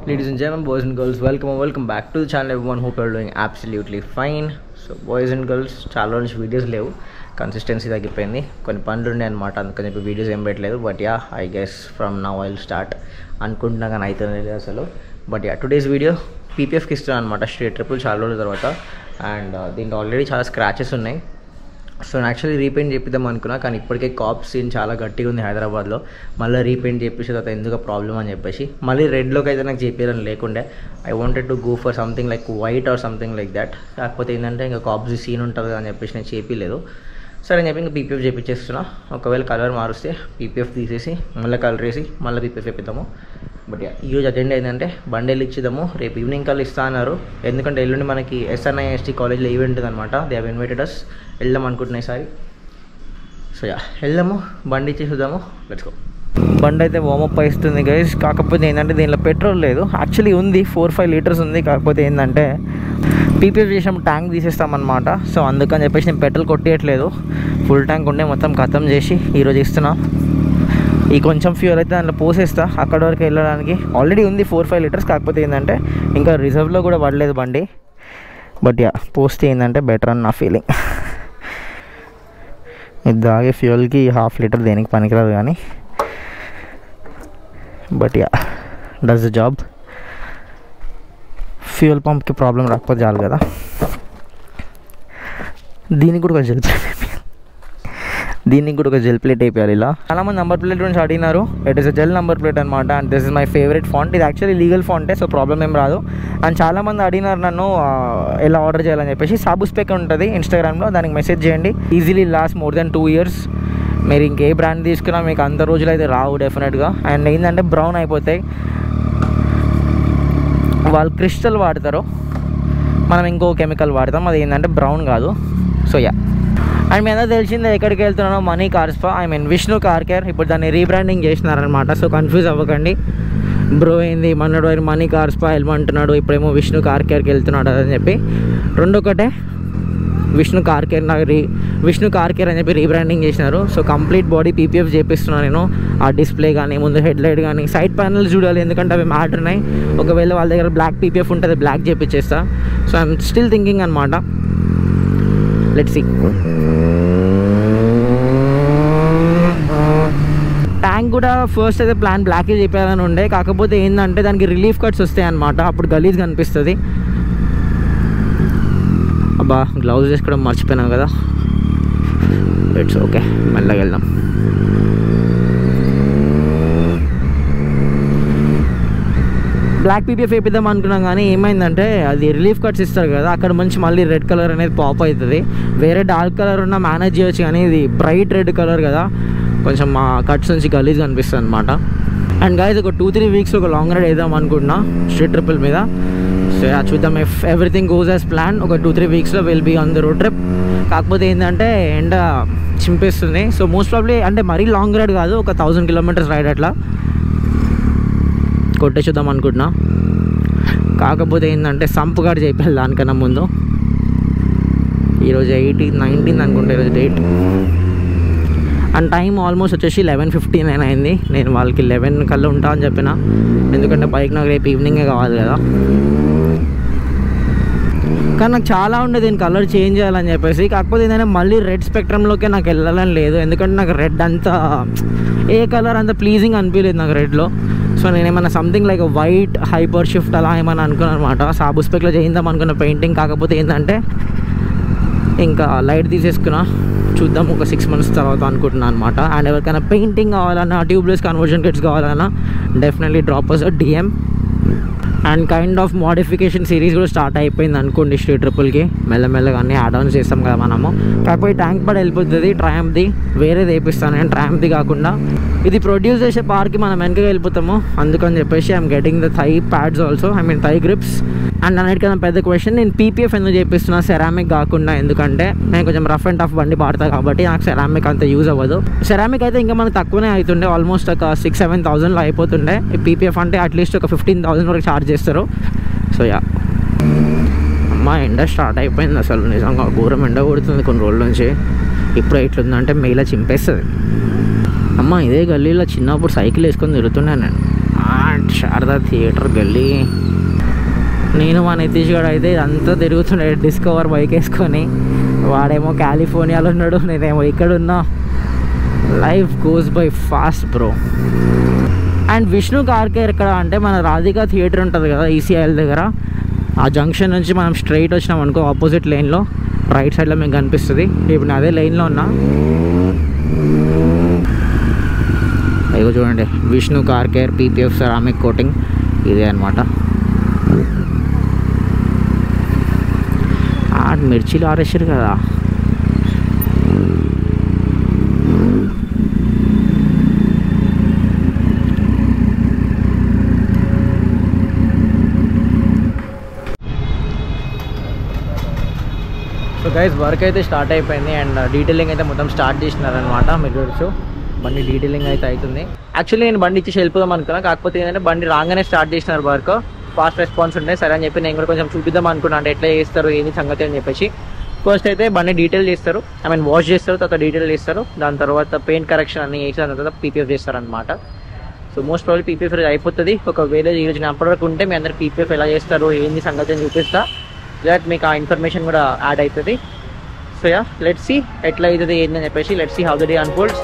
Ladies and gentlemen, boys and girls, welcome and welcome back to the channel everyone. Hope you're doing absolutely fine. So boys and girls చాలా నుంచి videos లేవు consistency తగ్గిపోయింది కొన్ని పనులు ఉన్నాయి అనమాట అందుకని చెప్పి వీడియోస్ ఏం పెట్టలేదు but yeah I guess from now I'll start అనుకుంటున్నా కానీ అయితే లేదు అసలు బట్ యా టుడేస్ వీడియో పీపీఎఫ్కి ఇస్తున్నాను అనమాట స్ట్రేట్ ట్రిపుల్ చాలా రోజుల తర్వాత అండ్ దీంట్లో ఆల్రెడీ చాలా స్క్రాచెస్ ఉన్నాయి సో యాక్చువల్లీ రీపెయింట్ చేపిద్దాం అనుకున్నా కానీ ఇప్పటికే కాప్ సీన్ చాలా గట్టిగా ఉంది హైదరాబాద్లో మళ్ళీ రీపెయింట్ చేపించిన తర్వాత ఎందుకు ప్రాబ్లం అని చెప్పేసి మళ్ళీ రెడ్లోకి అయితే నాకు చేపించాలని లేకుండే I wanted to go for something like white or something like that కాకపోతే ఏంటంటే ఇంకా కాప్స్ సీన్ ఉంటుంది అని చెప్పేసి నేను చేపిలేదు సరే అని చెప్పి ఇంకా పీపీఎఫ్ చేపించేస్తున్నా ఒకవేళ కలర్ మారుస్తే పీపీఎఫ్ తీసేసి మళ్ళీ కలర్ వేసి మళ్ళీ పీపీఎఫ్ వేపిద్దాము బట్ యా ఈరోజు అటెండ్ ఏంటంటే బండేలు ఇచ్చిద్దాము రేపు ఈవినింగ్ కల్లా ఇస్తా అన్నారు ఎందుకంటే ఎల్లుండి మనకి ఎస్ఎన్ఐఎస్టీ కాలేజ్లో ఈవెంట్ అనమాట దే హ్యావ్ ఇన్వైటెడ్ అస్ వెళ్దాం అనుకుంటున్నాయి సారి సో యా వెళ్దాము బండి ఇచ్చి చూద్దాము లెట్స్ గో బండి అయితే వామప్ ఇస్తుంది గైస్ కాకపోతే ఏంటంటే దీనిలో పెట్రోల్ లేదు యాక్చువల్లీ ఉంది ఫోర్ ఫైవ్ లీటర్స్ ఉంది కాకపోతే ఏంటంటే పీపీఎఫ్ చేసినప్పుడు ట్యాంక్ తీసేస్తామన్నమాట సో అందుకని చెప్పేసి నేను పెట్రోల్ కొట్టేయట్లేదు ఫుల్ ట్యాంక్ ఉండే మొత్తం ఖతం చేసి ఈరోజు ఇస్తున్నా ఈ కొంచెం ఫ్యూల్ అయితే దాంట్లో పోసేస్తా అక్కడ వరకు వెళ్ళడానికి ఆల్రెడీ ఉంది ఫోర్ ఫైవ్ లీటర్స్ కాకపోతే ఏంటంటే ఇంకా రిజర్వ్లో కూడా పడలేదు బండి బట్ యా పోస్తే ఏంటంటే బెటర్ అని నా ఫీలింగ్ ఇది తాగే ఫ్యూయల్కి హాఫ్ లీటర్ దేనికి పనికిరాదు కానీ but yeah does the job fuel పంప్కి ప్రాబ్లం రాకపోతే చాలు కదా దీనికి కూడా ఒక జెల్ ప్లేట్ దీనికి కూడా ఒక జెల్ ప్లేట్ అయిపోయాలి ఇలా చాలామంది నంబర్ ప్లేట్ గురించి అడిగినారు it is a gel number plate అనమాట and this is my favourite font ఇది యాక్చువల్లీ లీగల్ ఫాంటే సో ప్రాబ్లం ఏం రాదు అండ్ చాలామంది అడిగినారు నన్ను ఆ, ఎలా ఆర్డర్ చేయాలని చెప్పేసి సాబు స్పెక్ ఉంటుంది ఇన్స్టాగ్రామ్లో దానికి మెసేజ్ చేయండి easily last more than two years మీరు ఇంకే బ్రాండ్ తీసుకున్నా మీకు అంత రోజులు అయితే రావు డెఫినెట్గా అండ్ ఏంటంటే బ్రౌన్ అయిపోతాయి వాళ్ళు క్రిస్టల్ వాడతారు మనం ఇంకో కెమికల్ వాడతాం అది ఏంటంటే బ్రౌన్ కాదు సో యా అండ్ మీ అందరూ తెలిసిందే ఎక్కడికి వెళ్తున్నానో money car spa I mean Vishnu car care ఇప్పుడు దాన్ని రీబ్రాండింగ్ చేసినారనమాట సో కన్ఫ్యూజ్ అవ్వకండి బ్రో ఏంది మన్నాడు ఆయన మనీ కార్స్పా వెళ్ళమంటున్నాడు ఇప్పుడేమో విష్ణు కార్ కేర్కి వెళ్తున్నాడు అని చెప్పి రెండు ఒకటే విష్ణు కార్ కేర్ నాకు రీ విష్ణు కార్ కేర్ అని చెప్పి రీబ్రాండింగ్ చేసినారు సో కంప్లీట్ బాడీ పీపీఎఫ్ చేపిస్తున్నాను నేను ఆ డిస్ప్లే కానీ ముందు హెడ్ లైట్ కానీ సైడ్ ప్యానల్స్ చూడాలి ఎందుకంటే అవి మ్యాటర్ ఉన్నాయి ఒకవేళ వాళ్ళ దగ్గర బ్లాక్ పీపీఎఫ్ ఉంటుంది బ్లాక్ చేపించేస్తా సో ఐఎమ్ స్టిల్ థింకింగ్ అనమాట లెట్ సి ట్యాంక్ కూడా ఫస్ట్ అయితే ప్లాన్ బ్లాకే చెప్పాలని ఉండే కాకపోతే ఏంటంటే దానికి రిలీఫ్ కట్స్ వస్తాయి అనమాట అప్పుడు గలీజ్ కనిపిస్తుంది అబ్బా గ్లౌజ్ వేసుకోవడం మర్చిపోయినాం కదా ఇట్స్ ఓకే మెల్లగా వెళ్దాం బ్లాక్ పీపీఎఫ్ వేపిద్దాం అనుకున్నాం కానీ ఏమైందంటే అది రిలీఫ్ కట్స్ ఇస్తారు కదా అక్కడ మంచి మళ్ళీ రెడ్ కలర్ అనేది పాప్ అవుతుంది వేరే డార్క్ కలర్ ఉన్న మేనేజ్ చేయొచ్చు కానీ ఇది బ్రైట్ రెడ్ కలర్ కదా కొంచెం మా కట్స్ నుంచి గలీజ్ కనిపిస్తుంది అనమాట అండ్ గాయస్ ఒక టూ త్రీ వీక్స్ ఒక లాంగ్ రైడ్ వేద్దాం అనుకుంటున్నా స్ట్రీట్ ట్రిపుల్ మీద సో యా చూద్దాం if everything goes as plan ఒక టూ త్రీ వీక్స్లో will be on the road trip కాకపోతే ఏంటంటే ఎండ చింపేస్తుంది సో మోస్ట్ ప్రాబ్లీ అంటే మరీ లాంగ్ రైడ్ కాదు ఒక థౌజండ్ కిలోమీటర్స్ రైడ్ అట్లా కొట్టే చూద్దాం అనుకుంటున్నా కాకపోతే ఏంటంటే సంప్ కార్డ్ చేయాలి దానికన్నా ముందు ఈరోజు ఎయిటీన్ నైన్టీన్ అనుకుంటా ఈరోజు డేట్ అండ్ టైం ఆల్మోస్ట్ వచ్చేసి లెవెన్ ఫిఫ్టీన్ నైన్ అయింది నేను వాళ్ళకి లెవెన్ కల్లా ఉంటా అని చెప్పిన ఎందుకంటే బైక్ నాకు రేపు ఈవినింగే కావాలి కదా కానీ నాకు చాలా ఉండే దీని కలర్ చేంజ్ చేయాలని చెప్పేసి కాకపోతే ఏంటంటే మళ్ళీ రెడ్ స్పెక్ట్రమ్లోకే నాకు వెళ్ళాలని లేదు ఎందుకంటే నాకు రెడ్ అంతా ఏ కలర్ అంత ప్లీజింగ్ అనిపించలేదు నాకు రెడ్లో సో నేను ఏమైనా something like white hyper shift అలా ఏమైనా అనుకున్నాను అనమాట సాబు స్పెక్లో చేయిందాం అనుకున్న పెయింటింగ్ కాకపోతే ఏంటంటే ఇంకా లైట్ తీసేసుకున్నా చూద్దాం ఒక సిక్స్ మంత్స్ తర్వాత అనుకుంటున్నాను అనమాట అండ్ ఎవరికైనా పెయింటింగ్ కావాలన్నా ట్యూబ్లెస్ కన్వర్జన్ కిట్స్ కావాలన్నా definitely drop us DM and kind of modification series కూడా స్టార్ట్ అయిపోయింది అనుకోండి స్ట్రీట్ ట్రిపుల్కి మెల్లమెల్లగా అన్ని యాడ్ ఆన్స్ చేస్తాం కదా మనము కాకపోతే ట్యాంక్ పడి వెళ్ళిపోతుంది ట్రయాంప్ది వేరేది వేపిస్తాను నేను ట్రయాంప్ది కాకుండా ఇది ప్రొడ్యూస్ చేసే పార్కి మనం వెనకగా వెళ్ళిపోతాము అందుకని చెప్పేసి I'm getting the thigh pads also I mean thigh grips and అన్నిటికన్నా పెద్ద క్వశ్చన్ నేను పీపీఎఫ్ ఎందుకు చేపిస్తున్నా సెరామిక్ కాకుండా ఎందుకంటే నేను కొంచెం రఫ్ అండ్ టఫ్ బండి పాడతా కాబట్టి నాకు సెరామిక్ అంత యూజ్ అవ్వదు సెరామిక్ అయితే ఇంకా మనకు తక్కువనే అవుతుండే ఆల్మోస్ట్ ఒక సిక్స్ సెవెన్ థౌసండ్లో అయిపోతుండే పీపీఎఫ్ అంటే అట్లీస్ట్ ఒక ఫిఫ్టీన్ థౌసండ్ వరకు ఛార్జ్ చేస్తారు సో యా అమ్మ ఎండ స్టార్ట్ అయిపోయింది అసలు నిజంగా ఘోరం ఎండ కొడుతుంది కొన్ని రోజుల నుంచి ఇప్పుడు ఇట్లుందంటే మేలా చింపేస్తుంది అమ్మ ఇదే గల్లీలో చిన్నప్పుడు సైకిల్ వేసుకొని తిరుగుతున్నాను నేను శారదా థియేటర్ గల్లీ నేను మా నితీష్ గడు అయితే అంతా తిరుగుతుండే డిస్కవర్ బైక్ వేసుకొని వాడేమో కాలిఫోర్నియాలో ఉన్నాడు నేనేమో ఇక్కడ ఉన్నా life goes by fast bro and Vishnu car care ఎక్కడ అంటే మన రాధికా థియేటర్ ఉంటుంది కదా ఈసీఐఎల్ దగ్గర ఆ జంక్షన్ నుంచి మనం స్ట్రైట్ వచ్చినాం అనుకో ఆపోజిట్ లైన్లో రైట్ సైడ్లో మీకు కనిపిస్తుంది ఇప్పుడు నేను అదే లైన్లో ఉన్నా ఇగో చూడండి Vishnu car care PPF ceramic coating ఇదే అనమాట మిర్చీలు ఆరేసారు కదా సో గైస్ వర్క్ అయితే స్టార్ట్ అయిపోయింది అండ్ డీటెయిలింగ్ అయితే మొత్తం స్టార్ట్ చేసినారనమాట మీరు చూడొచ్చు బండి డీటెయిలింగ్ అయితే అవుతుంది యాక్చువల్లీ నేను బండి ఇచ్చి వెళ్ళిపోదాం అనుకున్నా కాకపోతే ఏంటంటే బండి రాగానే స్టార్ట్ చేసినారు వర్క్ ఫాస్ట్ రెస్పాన్స్ ఉండే సరే అని చెప్పి నేను కూడా కొంచెం చూపిద్దాం అనుకున్నా అంటే ఎట్లా చేస్తారు ఏంది సంగతి అని చెప్పేసి ఫస్ట్ అయితే బండి డీటెయిల్ చేస్తారు ఐ మీన్ వాష్ చేస్తారు తర్వాత డీటెయిల్ చేస్తారు దాని తర్వాత పెయింట్ కరెక్షన్ అన్ని చేసిన తర్వాత పీపీఎఫ్ చేస్తారు అనమాట సో మోస్ట్ ప్రాబ్లీ పీపీఎఫ్ అయిపోతుంది ఒకవేళ ఈ రోజు అప్పటి వరకు ఉంటే మీ అందరు పీపీఎఫ్ ఎలా చేస్తారు ఏంది సంగతి అని చూపిస్తా దట్ మీకు ఆ ఇన్ఫర్మేషన్ కూడా యాడ్ అవుతుంది సో యా లెట్ సి ఎట్లా అవుతుంది ఏందని చెప్పేసి let see how the day unfolds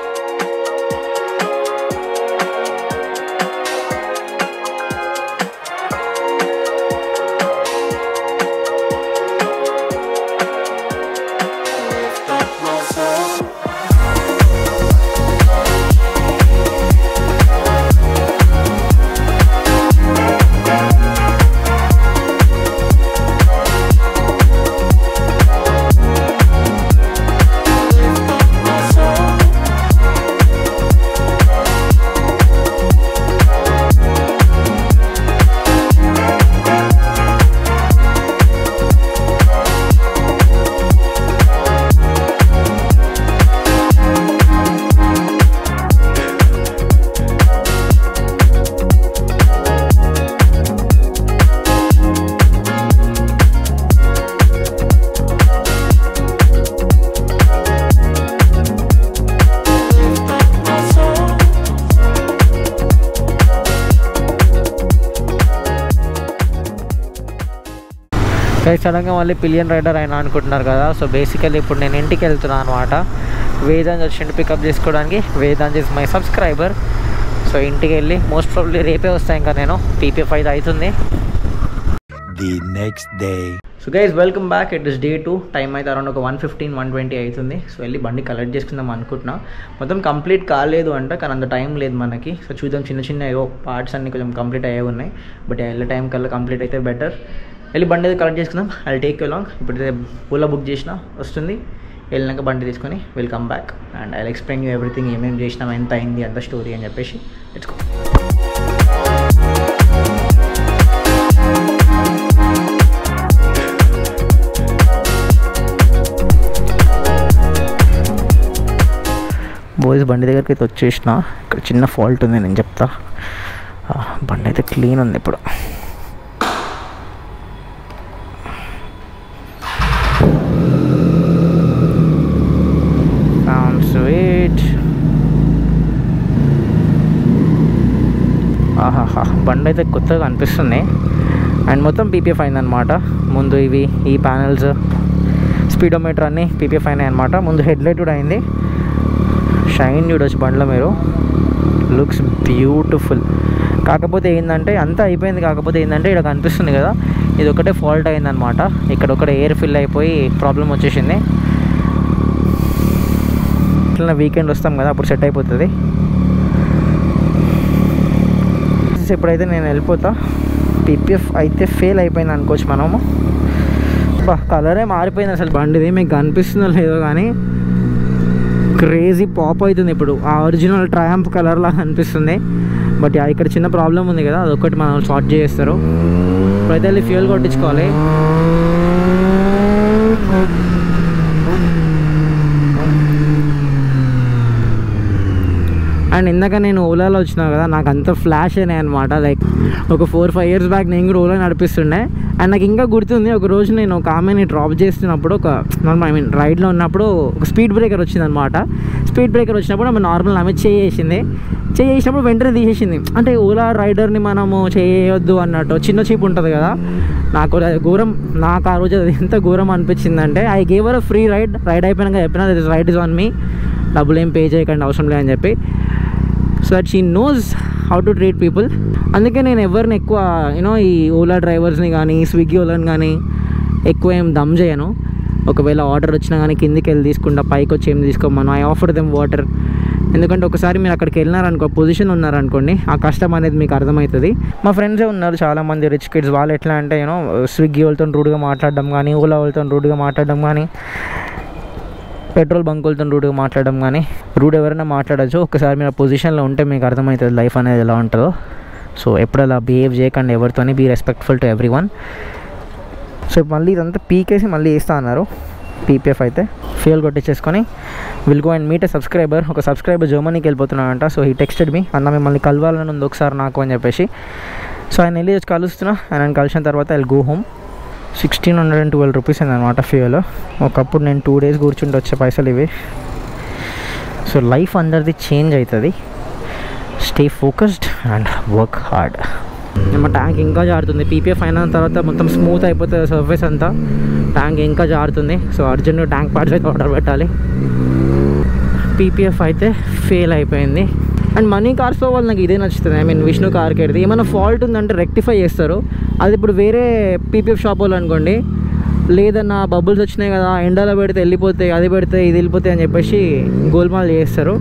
సడన్గా మళ్ళీ పిలియన్ రైడర్ అయినా అనుకుంటున్నారు కదా సో బేసికల్లీ ఇప్పుడు నేను ఇంటికి వెళ్తున్నాను అనమాట వేదాంత్ వచ్చిండు పికప్ చేసుకోవడానికి Vedant is my subscriber so ఇంటికి వెళ్ళి మోస్ట్ ప్రాబ్లీ రేపే వస్తాయి ఇంకా నేను పీపీఎఫ్ అయితే అవుతుంది the next day. So guys welcome back it is day two time అయితే అరౌండ్ ఒక వన్ ఫిఫ్టీన్ వన్ ట్వంటీ అవుతుంది సో వెళ్ళి బండి కలెక్ట్ చేసుకుందాం అనుకుంటున్నా మొత్తం కంప్లీట్ కాలేదు అంట కానీ అంత టైం లేదు మనకి సో చూద్దాం చిన్న చిన్న ఏవో పార్ట్స్ అన్ని కొంచెం కంప్లీట్ అయ్యే ఉన్నాయి బట్ వెళ్ళే టైం కల్లా కంప్లీట్ అయితే బెటర్ వెళ్ళి బండి అయితే కలెక్ట్ చేసుకుందాం ఐ టేక్ యూ లాంగ్ ఇప్పుడైతే పూల బుక్ చేసిన వస్తుంది వెళ్ళినాక బండి తీసుకొని welcome back and I explain you everything ఏమేమి చేసినాం ఎంత అయింది అంత స్టోరీ అని చెప్పేసి లెట్స్ గో బాయ్స్ బండి దగ్గరికి అయితే వచ్చేసిన ఇక్కడ చిన్న ఫాల్ట్ ఉంది నేను చెప్తా ఆ, బండి అయితే క్లీన్ ఉంది ఇప్పుడు స్వీట్ ఆహాహా బండి అయితే కొత్తగా అనిపిస్తుంది అండ్ మొత్తం పీపీఎఫ్ అయిందనమాట ముందు ఇవి ఈ ప్యానల్స్ స్పీడోమీటర్ అన్నీ పీపీఎఫ్ అయినాయి అనమాట ముందు హెడ్ లైట్ కూడా అయింది షైన్ చూడొచ్చు బండ్లో మీరు లుక్స్ బ్యూటిఫుల్ కాకపోతే ఏంటంటే అంతా అయిపోయింది కాకపోతే ఏంటంటే ఇక్కడ కనిపిస్తుంది కదా ఇది ఒకటే ఫాల్ట్ అయిందనమాట ఇక్కడ ఒకటే ఎయిర్ ఫిల్ అయిపోయి ప్రాబ్లం వచ్చేసింది ఇట్లా వీకెండ్ వస్తాం కదా అప్పుడు సెట్ అయిపోతుంది ఇప్పుడైతే నేను వెళ్ళిపోతా పీపీఎఫ్ అయితే ఫెయిల్ అయిపోయింది అనుకోవచ్చు మనము బా కలరే మారిపోయింది అసలు బండిది మీకు కనిపిస్తుందో లేదో కానీ క్రేజీ పాప్ అవుతుంది ఇప్పుడు ఆ ఒరిజినల్ ట్రయాంప్ కలర్ లాగా అనిపిస్తుంది బట్ యా, ఇక్కడ చిన్న ప్రాబ్లం ఉంది కదా అదొకటి మనం సార్ట్ చేస్తారు ఇప్పుడైతే వెళ్ళి ఫ్యూయల్ కొట్టించుకోవాలి అండ్ ఇందాక నేను ఓలాలో వచ్చినా కదా నాకు అంత ఫ్లాష్ అయినాయి అనమాట లైక్ ఒక ఫోర్ ఫైవ్ ఇయర్స్ బ్యాక్ నేను కూడా ఓలా నడిపిస్తుండే అండ్ నాకు ఇంకా గుర్తుంది ఒక రోజు నేను ఒక ఆమెని డ్రాప్ చేస్తున్నప్పుడు ఒక నార్మల్ ఐ మీన్ రైడ్లో ఉన్నప్పుడు ఒక స్పీడ్ బ్రేకర్ వచ్చింది అనమాట స్పీడ్ బ్రేకర్ వచ్చినప్పుడు ఆమె నార్మల్ ఆమె చేసింది చేసినప్పుడు వెంటనే తీసేసింది అంటే ఓలా రైడర్ని మనము చేయొద్దు అన్నట్టు చిన్న చీప్ ఉంటుంది కదా నాకు అది ఘోరం నాకు ఆ రోజు అది ఎంత ఘోరం అనిపించింది అంటే I gave her free ride ride అయిపోయినాక చెప్పిన రైడ్ ఇస్ ఆన్ మీ డబ్బులు ఏం పే చేయకండి అవసరం లేదని చెప్పి so that she knows how to treat people అందుకే నేను ఎవరిని ఎక్కువ యూనో ఈ ఓలా డ్రైవర్స్ని కానీ స్విగ్గీ ఓలాని కానీ ఎక్కువ ఏం దమ్ చేయను ఒకవేళ ఆర్డర్ వచ్చినా కానీ కిందికి వెళ్ళి తీసుకుంటా పైకి వచ్చి ఏం తీసుకోమను ఐ ఆఫర్ దెమ్ వాటర్ ఎందుకంటే ఒకసారి మీరు అక్కడికి వెళ్ళినారనుకో పొజిషన్ ఉన్నారనుకోండి ఆ కష్టం అనేది మీకు అర్థమవుతుంది మా ఫ్రెండ్సే ఉన్నారు చాలామంది రిచ్ కిడ్స్ వాళ్ళు ఎట్లా అంటే యూనో స్విగ్గీ వాళ్ళతో రూడ్గా మాట్లాడడం కానీ ఓలా వాళ్ళతో రూడ్గా మాట్లాడడం కానీ పెట్రోల్ బంకులతో రూడ్గా మాట్లాడడం కానీ రూడ్ ఎవరైనా మాట్లాడచ్చు ఒకసారి మీరు ఆ పొజిషన్లో ఉంటే మీకు అర్థమవుతుంది లైఫ్ అనేది ఎలా ఉంటుందో సో ఎప్పుడు అలా బిహేవ్ చేయకండి ఎవరితోని be respectful to everyone so మళ్ళీ ఇదంతా పీకేసి మళ్ళీ వేస్తా అన్నారు పీపీఎఫ్ అయితే ఫ్యూల్ కొట్టించేసుకొని will go and meet a subscriber ఒక సబ్స్క్రైబర్ జర్మనీకి వెళ్ళిపోతున్నాడంట సో ఈ టెక్స్టెడ్ మీ అన్న మిమ్మల్ని కలవాలని ఉంది ఒకసారి నాకు అని చెప్పేసి సో ఆయన వెళ్ళి వచ్చి కలుస్తున్నా ఆయన కలిసిన తర్వాత I go home sixteen hundred and twelve rupees అనమాట ఫ్యూయల్ ఒకప్పుడు నేను టూ డేస్ కూర్చుంటే వచ్చే పైసలు ఇవి సో లైఫ్ అందరిది చేంజ్ అవుతుంది stay focused and work hard మా ట్యాంక్ ఇంకా జారుతుంది పీపీఎఫ్ అయిన తర్వాత మొత్తం స్మూత్ అయిపోతుంది సర్ఫేస్ అంతా ట్యాంక్ ఇంకా జారుతుంది సో అర్జెంట్ ట్యాంక్ పార్ట్స్ అయితే ఆర్డర్ పెట్టాలి పీపీఎఫ్ అయితే ఫెయిల్ అయిపోయింది అండ్ మనీ కార్స్లో వాళ్ళు నాకు ఇదే నచ్చుతుంది ఐ మీన్ విష్ణు కార్ కేర్ది ఏమైనా ఫాల్ట్ ఉందంటే రెక్టిఫై చేస్తారు అది ఇప్పుడు వేరే పీపీఎఫ్ షాప్ వాళ్ళు అనుకోండి లేదన్నా బబుల్స్ వచ్చినాయి కదా ఎండలో పెడితే వెళ్ళిపోతాయి అది పెడితే ఇది వెళ్ళిపోతాయి అని చెప్పేసి గోల్మాల్ చేస్తారు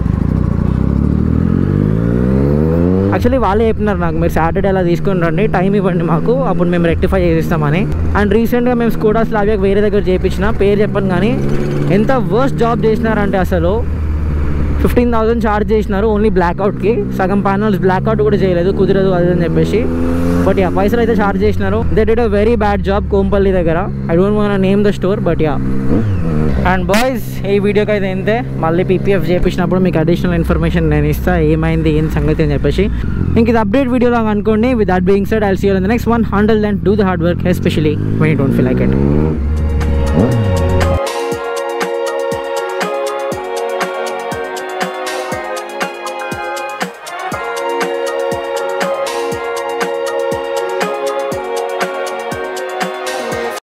యాక్చువల్లీ వాళ్ళే చెప్పినారు నాకు మీరు సాటర్డే అలా తీసుకొని రండి టైం ఇవ్వండి మాకు అప్పుడు మేము రెక్టిఫై చేసిస్తామని అండ్ రీసెంట్గా మేము స్కూడా స్లావియాకి వేరే దగ్గర చేయించిన పేరు చెప్పను కానీ ఎంత వర్స్ట్ జాబ్ చేసినారంటే అసలు ఫిఫ్టీన్ థౌసండ్ ఛార్జ్ చేసినారు ఓన్లీ బ్లాక్అవుట్కి సగం ప్యానల్స్ బ్లాక్అవుట్ కూడా చేయలేదు కుదరదు అది అని చెప్పేసి బట్ యా పైసలు అయితే ఛార్జ్ చేసినారు they did a very bad job Kompally దగ్గర I don't want name the store but yeah and boys ఈ వీడియోకి అయితే ఇంతే మళ్ళీ పీపీఎఫ్ చేపించినప్పుడు మీకు అడిషనల్ ఇన్ఫర్మేషన్ నేను ఇస్తా ఏమైంది ఏం సంగతి అని చెప్పేసి ఇంక ఇది అప్డేట్ వీడియో లాగా అనుకోండి with that being said I'll see the next one hundred then do the hard work especially when you don't feel like it